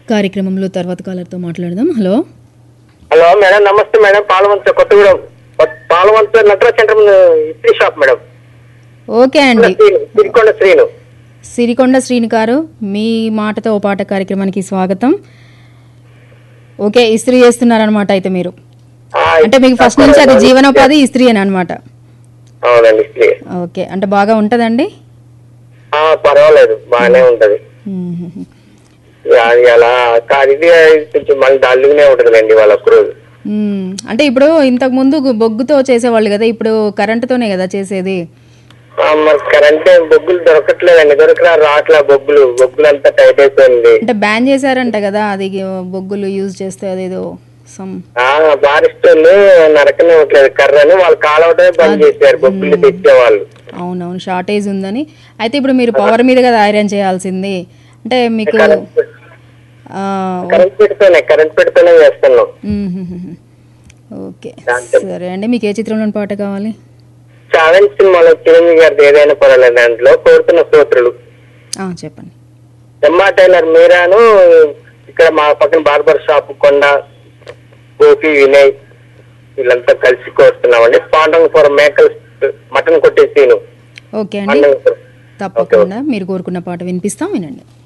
కార్యక్రమంలో తర్వాత కాలర్తో మాట్లాడదాం హలో హలో మేడం నమస్తే మేడం పాలవంచ కొత్తగూడెం పాలవంచ నటరాజ్ సెంటర్ ఇస్త్రీ షాప్ మేడం ఓకే అండి శ్రీను సిరికొండ శ్రీను సిరికొండ శ్రీని గారు మీ మాటతో ఓ పాట కార్యక్రమానికి స్వాగతం ఓకే ఇస్త్రీ చేస్తున్నారనమాట అయితే మీరు ఆ, అంటే మీకు ఫస్ట్ నుంచి అది జీవనోపాధి ఇస్త్రీ అని అనమాట అవునండి ఇస్త్రీ ఓకే అంటే బాగా ఉంటుందండి ఆ, పర్వాలేదు బాగానే ఉంటది మ్మ్. అది అలా కాదు ఇది కొంచెం మళ్ళీ డల్లుగానే ఉంటదండి వాళ్ళ ఒక్క రోజు మ్మ్. అంటే ఇప్పుడు ఇంతకు ముందు బొగ్గుతో చేసేవాళ్ళు కదా ఇప్పుడు కరెంటుతోనే కదా చేసేది ఆ, మరి కరెంట్ ఏం బొగ్గులు దొరకట్లేదండి దొరకరా రావట్లే బొగ్గులు బొగ్గులు అంతా టైట్ అయిపోయింది అంటే బ్యాన్ చేశారంట కదా అది బొగ్గులు యూజ్ చేస్తే అదేదో సమ్ ఆ బారిస్టర్లు నరకనివ్వట్లేదు కర్రని వాళ్ళు కాలవటమే బంద్ చేశారు బొగ్గులు తెచ్చేవాళ్ళు అవునవును షార్టేజ్ ఉందని అయితే ఇప్పుడు మీరు పవర్ మీద కదా ఐరన్ చేయాల్సింది అంటే మీకు కరెంట్ ఆ, కరెంట్ పెడితేనే కరెంట్ పెడితేనే చేస్తున్నాం మ్మ్. ఓకే సరే అండి మీకు ఏ చిత్రంలోని పాట కావాలి సెవెన్ సినిమాలో చిరంజీవి గారిది ఏదైనా పర్వాలేదు దాంట్లో కోరుతున్న స్తోత్రులు ఆ, చెప్పండి ఎమ్మా టైలర్ మీరాను ఇక్కడ మా పక్కన బార్బర్ షాప్ కొండ గోపి వినయ్ వీళ్ళంతా కలిసి కోరుతున్నామండి పాండంగపురం మేకల్ మటన్ కొట్టే సీను ఓకే అండి పాండంగపురం తప్పకుండా మీరు కోరుకున్న పాట వినిపిస్తాం వినండి